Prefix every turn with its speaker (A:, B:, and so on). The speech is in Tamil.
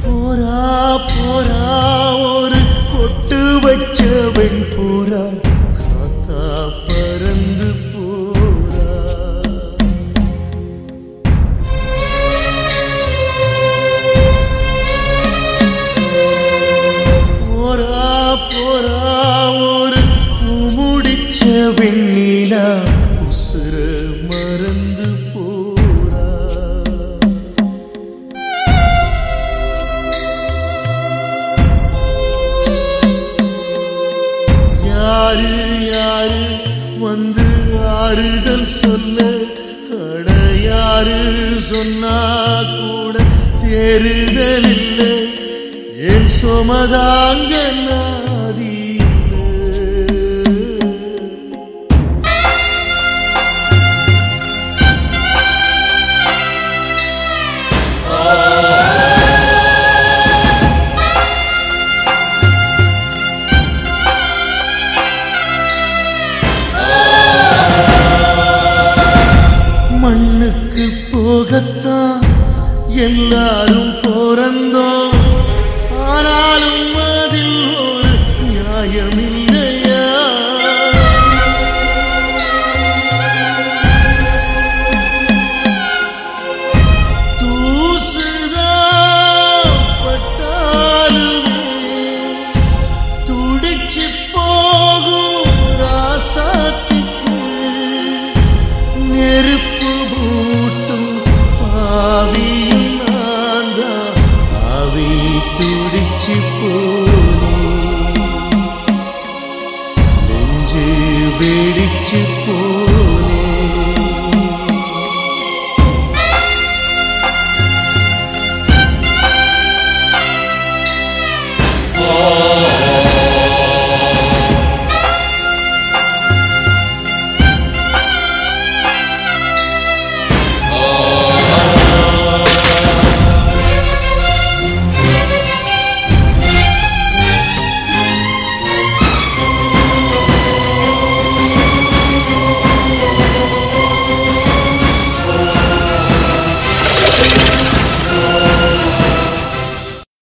A: போரா போரா ஒரு கொட்டு வச்ச வெண்புறா காத்தா பறந்து போரா போரா போரா ஒரு பூமுடிச்ச வெண்ணிலா உசுர மறந்து போரா யாரு யாரு வந்து ஆறுதல் சொல்ல அட யாரு சொன்னா கூட தேறுதல் இல்லை என் சுமதாங்க நாதி இல்லை. மண்ணுக்கு போகத்தான் எல்லாரும் பிறந்தோம் ஆனாலும் அதில் ஒரு நியாயம் இல்லையா தூசுதான் பட்டாலுமே துடிச்சு போகும் ராசாத்திக்கு நெருப்பு மூட்டும் பாவியும் நான் தான் ஆவி துடிச்சு போனே நெஞ்சு வெடிச்சு போ